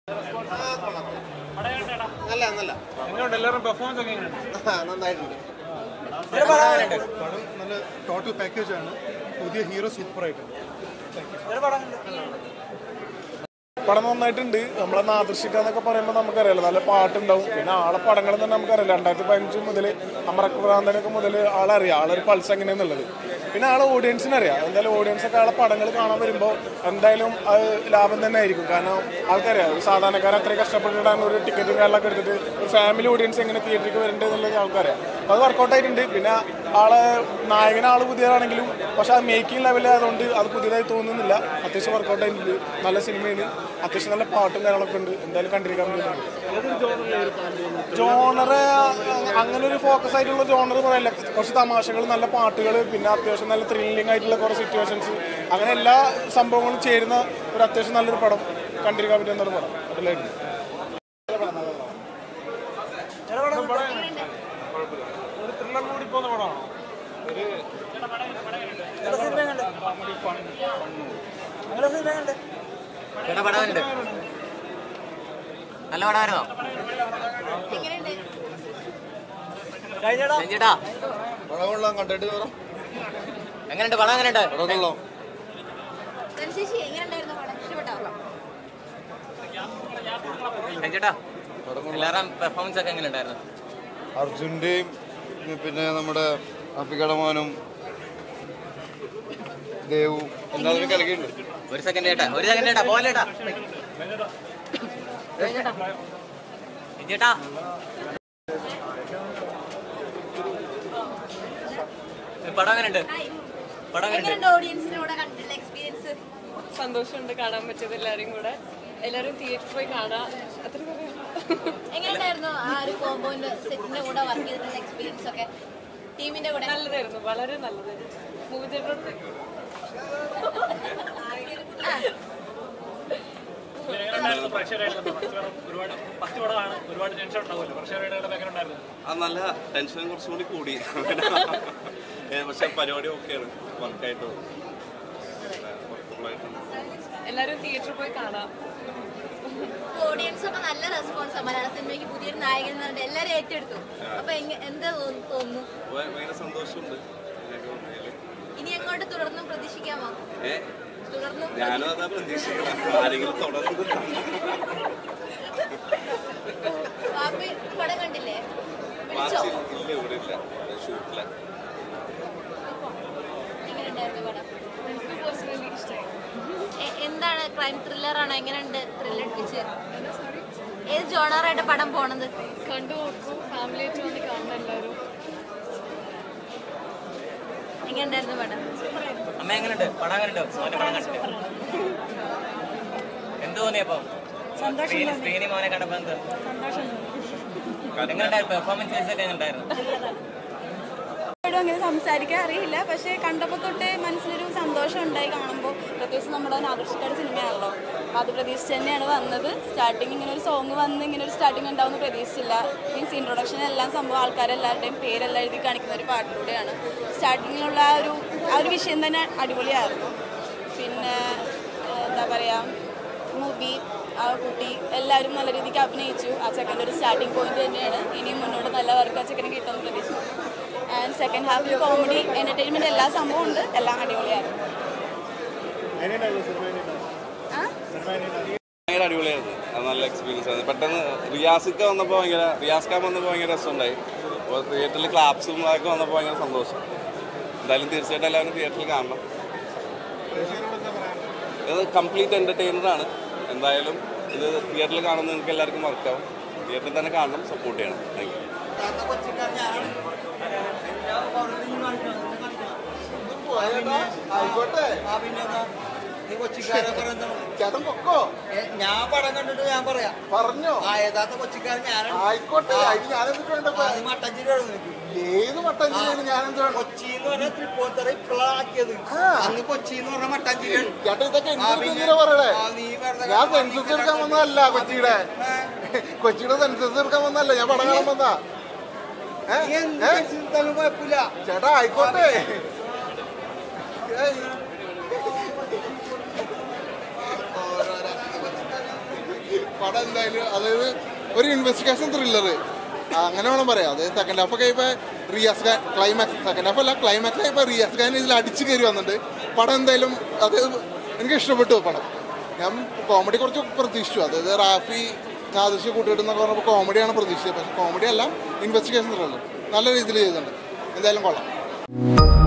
നല്ല നല്ല എങ്ങനെയുണ്ട് എല്ലാവരും പെർഫോമൻസ് ഒക്കെ എങ്ങനെയുണ്ട് ആ, നന്നായിട്ടുണ്ട് പടം നല്ല ടോട്ടൽ പാക്കേജ് ആണ് പുതിയ ഹീറോ സൂപ്പർ ആയിട്ടുണ്ട് പടം നന്നായിട്ടുണ്ട് നമ്മളെ നാദൃശിക്കാന്നൊക്കെ പറയുമ്പോൾ നമുക്കറിയാലോ നല്ല പാട്ടുണ്ടാവും പിന്നെ ആളെ പടങ്ങൾ തന്നെ നമുക്കറിയാം രണ്ടായിരത്തി പതിനഞ്ച് മുതൽ അമറക്രാന്തനൊക്കെ മുതൽ ആളറിയാം ആളൊരു പൾസ് എങ്ങനെയാന്നുള്ളത് പിന്നെ ആളെ ഓഡിയൻസിന് അറിയാം എന്തായാലും ഓഡിയൻസ് ഒക്കെ ആളെ പടങ്ങൾ കാണാൻ വരുമ്പോൾ എന്തായാലും അത് ലാഭം തന്നെ ആയിരിക്കും കാരണം ആൾക്കറിയാം ഒരു സാധാരണക്കാരൻ അത്രയും കഷ്ടപ്പെട്ടിട്ടാണ് ഒരു ടിക്കറ്റും കാര്യങ്ങളൊക്കെ എടുത്തിട്ട് ഒരു ഫാമിലി ഓഡിയൻസ് എങ്ങനെ തിയേറ്ററിലേക്ക് വരേണ്ടത് എന്നുള്ളത് ആൾക്കറിയാം അപ്പോൾ അത് വർക്കൗട്ട് ആയിട്ടുണ്ട് പിന്നെ ആളെ നായകൻ ആള് പുതിയതാണെങ്കിലും പക്ഷെ അത് മേക്കിംഗ് ലെവലിൽ ആയതുകൊണ്ട് അത് പുതിയതായി തോന്നുന്നില്ല അത്യാവശ്യം വർക്കൗട്ട് ആയിട്ടുണ്ട് നല്ല സിനിമയാണ് അത്യാവശ്യം നല്ല പാട്ടും കാര്യങ്ങളൊക്കെ ഉണ്ട് എന്തായാലും കണ്ടിരിക്കാൻ പറ്റുന്നുണ്ട് ജോണറ് അങ്ങനെ ഒരു ഫോക്കസ് ആയിട്ടുള്ള ജോണർ പറയല്ല കുറച്ച് തമാശകൾ നല്ല പാട്ടുകൾ പിന്നെ അത്യാവശ്യം നല്ല ത്രില്ലിംഗ് ആയിട്ടുള്ള കുറേ സിറ്റുവേഷൻസ് അങ്ങനെ എല്ലാ സംഭവങ്ങളും ചേരുന്ന ഒരു അത്യാവശ്യം നല്ലൊരു പടം കണ്ടിരിക്കാൻ പറ്റുന്ന ഒരു പടം അതിലായിരുന്നു ഒരു ത്രില്ലർ കൂടി പോകുന്ന പടമാണോ ചേട്ടാ പടമുണ്ട് നല്ല പടമായിരുന്നോ ചേട്ടാ പടം കൊള്ളാം കണ്ടിട്ട് പറ എങ്ങനെയുണ്ട് പടം എങ്ങനെയുണ്ട് പടം കൊള്ളാം ചേച്ചി എങ്ങനെയുണ്ടായിരുന്നു പടം ഇഷ്ടപ്പെട്ടോ ചേട്ടാ എല്ലാവരും പെർഫോമൻസ് ഒക്കെ എങ്ങനെയുണ്ടായിരുന്നു അർജുൻ്റെയും പിന്നെ നമ്മുടെ അഫിക്കയുടെ മോനും ദേവു എല്ലാവരും കളിക്കുന്നുണ്ട് ഒരു സെക്കൻഡ് ചേട്ടാ ഒരു സെക്കൻഡ് ചേട്ടാ പോലെ ചേട്ടാ ചേട്ടാ പടം എങ്ങനെയുണ്ട് പടം എങ്ങനെയുണ്ട് എങ്ങനെയുണ്ട് ഓഡിയൻസിനോട് കണ്ടിട്ടുള്ള എക്സ്പീരിയൻസ് സന്തോഷമുണ്ട് കാണാൻ പറ്റിയത് എല്ലാവരും കൂടെ എല്ലാവരും തിയേറ്ററിൽ പോയി കാണാം അത്ര പറയാം എങ്ങനെയുണ്ടായിരുന്നു ആ ഒരു കോമ്പോന്റെ സെറ്റിന്റെ കൂടെ വർക്ക് ചെയ്തിട്ടുള്ള എക്സ്പീരിയൻസ് ഒക്കെ ടീമിന്റെ കൂടെ നല്ലതായിരുന്നു വളരെ നല്ലതായിരുന്നു മൂവി തിയേറ്ററോട് എങ്ങനെയുണ്ടായിരുന്നു പ്രേക്ഷകരായിട്ട് ഒരുപാട് ഫസ്റ്റ് പടമാണ് ഒരുപാട് ടെൻഷൻ ഉണ്ടാവുമല്ലോ പ്രേക്ഷകരുടെ എങ്ങനെ ഉണ്ടായിരുന്നു ആ നല്ല ടെൻഷൻ കുറച്ചും കൂടി കൂടി ഏ, പക്ഷെ പരിപാടി ഓക്കെയാണ് വർക്കായിട്ട് എല്ലാവരും തിയേറ്ററിൽ പോയി കാണാം ഓഡിയൻസ് ഒക്കെ നല്ല റെസ്പോൺസ് മലയാള സിനിമയ്ക്ക് പുതിയൊരു നായകൻ എന്ന് പറഞ്ഞിട്ട് എല്ലാവരും ഏറ്റെടുത്തു അപ്പൊ എങ്ങ- എന്താ തോന്നു- തോന്നുന്നു ഭയങ്കര സന്തോഷമുണ്ട് ഇതിനൊക്കെ വന്നതില്. ഇനി അങ്ങോട്ട് തുടർന്നും പ്രതീക്ഷിക്കാമോ ഏ തുടർന്നും ഞാനും അതാ പ്രതീക്ഷിക്കുന്നത് ആരെങ്കിലും തുടർന്ന് പാപ്പി പടം കണ്ടില്ലേ വിളിച്ചോ വാച്ചിൽ ഇല്ല ഇവിടെ ഇല്ല ഷൂട്ടില്ല എങ്ങനെയുണ്ടായിരുന്നു പടം എനിക്ക് പേഴ്സണലി ഇഷ്ടമായി എ- എന്താണ് ക്രൈം ത്രില്ലർ ആണോ എങ്ങനെയുണ്ട് ത്രില്ലർ പിക്ചർ ഏത് ജോണറായിട്ട് പടം പോണത് കണ്ടു നോക്കും ഫാമിലി ആയിട്ട് വന്ന് കാണണം എല്ലാവരും എങ്ങനെയുണ്ടായിരുന്നു പടം അമ്മ എങ്ങനെയുണ്ട് പടം എങ്ങനെയുണ്ട് മോനെ പടം കണ്ടിട്ട് എന്ത് തോന്നിയപ്പോ സ്ക്രീനിൽ സ്ക്രീനിൽ മോനെ കണ്ടപ്പോ എന്ത് എങ്ങനെയുണ്ടായിരുന്നു പെർഫോമൻസ് ഒക്കെ എങ്ങനെയുണ്ടായിരുന്നു ആരോടും അങ്ങനെ സംസാരിക്കാൻ അറിയില്ല പക്ഷേ കണ്ടപ്പോൾ തൊട്ടേ മനസ്സിലൊരു സന്തോഷം ഉണ്ടായി കാണുമ്പോൾ പ്രത്യേകിച്ച് നമ്മുടെ ആകർഷിക്കാട് സിനിമയാണല്ലോ അപ്പോൾ അത് പ്രതീക്ഷിച്ച് തന്നെയാണ് വന്നത് സ്റ്റാർട്ടിങ് ഇങ്ങനെ ഒരു സോങ് വന്ന് ഇങ്ങനെ ഒരു സ്റ്റാർട്ടിങ് ഉണ്ടാവുമെന്ന് പ്രതീക്ഷിച്ചില്ല മീൻസ് ഇൻട്രൊഡക്ഷൻ എല്ലാം സംഭവം ആൾക്കാരെല്ലാവരുടെയും പേരെല്ലാം എഴുതി കാണിക്കുന്ന ഒരു പാട്ടിലൂടെയാണ് സ്റ്റാർട്ടിങ്ങിലുള്ള ആ ഒരു ആ ഒരു വിഷയം തന്നെ അടിപൊളിയായിരുന്നു പിന്നെ ഏഹ്, എന്താ പറയുക മൂവി ആ കുട്ടി എല്ലാവരും നല്ല രീതിക്ക് അഭിനയിച്ചു ആ ചെക്കൻ്റെ ഒരു സ്റ്റാർട്ടിംഗ് പോയിന്റ് തന്നെയാണ് ഇനിയും മുന്നോട്ട് നല്ല വർക്ക് ആ ചെക്കന് കിട്ടുമെന്ന് പ്രതീക്ഷിക്കുന്നു ആൻഡ് സെക്കൻഡ് ഹാഫിൽ കോമഡി എൻ്റർടൈൻമെൻറ്റ് എല്ലാ സംഭവം ഉണ്ട് എല്ലാം അടിപൊളിയായിരുന്നു ആ ഭയങ്കര അടിപൊളിയായിരുന്നു അത് നല്ല എക്സ്പീരിയൻസ് ആയിരുന്നു പെട്ടെന്ന് റിയാസിക്ക വന്നപ്പോൾ ഭയങ്കര റിയാസ് ഖാൻ വന്നപ്പോൾ ഭയങ്കര രസമുണ്ടായി അപ്പോൾ തിയേറ്ററിൽ ക്ലാപ്സും അതൊക്കെ വന്നപ്പോൾ ഭയങ്കര സന്തോഷം എന്തായാലും തീർച്ചയായിട്ടും എല്ലാവരും തിയേറ്ററിൽ കാണണം ഇത് കംപ്ലീറ്റ് എൻ്റർടൈനർ ആണ് എന്തായാലും ഇത് തിയേറ്ററിൽ കാണുന്ന നിങ്ങൾക്ക് എല്ലാവർക്കും വർക്കാവും തിയേറ്ററിൽ തന്നെ കാണണം സപ്പോർട്ട് ചെയ്യണം താങ്ക് യു ആയിക്കോട്ടെ ചേട്ടൻ പൊക്കോ ഞാൻ പടം കണ്ടിട്ട് ഞാൻ പറയാം പറഞ്ഞോ ആ യഥാർത്ഥ കൊച്ചിക്കാരൻ ഞാനാണ് ആയിക്കോട്ടെ അതിന് ഞാനെന്ത് വേണ്ടപ്പോ അത് മട്ടഞ്ചേരിയാണ് നിനക്ക് ഏത് മട്ടഞ്ചേരിയാണ് ഞാനെന്ത് വേണം കൊച്ചി എന്ന് പറഞ്ഞ തൃപ്പൂണിത്തറ ഇപ്പോഴാക്കിയത് അന്ന് കൊച്ചി എന്ന് പറഞ്ഞ മട്ടഞ്ചേരിയാണ് ചേട്ടാ ഇതൊക്കെ ആ, എന്തിനാ പിന്നെ- ഇങ്ങനെ പറയണേ ആ, നീ വെറുതെ ഞാൻ കിടന്ന് സെൻസസ് എടുക്കാൻ വന്നതല്ല കൊച്ചിയുടെ കൊച്ചിയുടെ സെൻസസ് എടുക്കാൻ വന്നതല്ല ഞാൻ പടം കാണാൻ വന്നാ ഏ? നീ എന്ത് ഏ? ചെയ്താലും കുഴപ്പമില്ല ചേട്ടാ ആയിക്കോട്ടെ ഏയ്. പടം എന്തായാലും അതായത് ഒരു ഇൻവെസ്റ്റിഗേഷൻ ത്രില്ലർ അങ്ങനെ വേണം പറയാം അതായത് സെക്കൻഡ് ഹാഫ് ഒക്കെ ഇപ്പൊ Riyaz Khan climax second half അല്ല ക്ലൈമാക്സ് ഇപ്പൊ റിയാസ് ഖാൻ ഇതിൽ അടിച്ചു കയറി വന്നിട്ടുണ്ട് പടം എന്തായാലും അത് എനിക്ക് ഇഷ്ടപ്പെട്ടു പടം ഞാൻ കോമഡി കുറച്ച് പ്രതീക്ഷിച്ചു അതായത് റാഫി ആദർശ കൂട്ടുകെട്ടെന്നൊക്കെ പറഞ്ഞപ്പോൾ കോമഡിയാണ് പ്രതീക്ഷിച്ചത് പക്ഷെ കോമഡി അല്ല ഇൻവെസ്റ്റിഗേഷൻ ത്രില്ലർ നല്ല രീതിയിൽ ചെയ്തിട്ടുണ്ട് എന്തായാലും കൊള്ളാം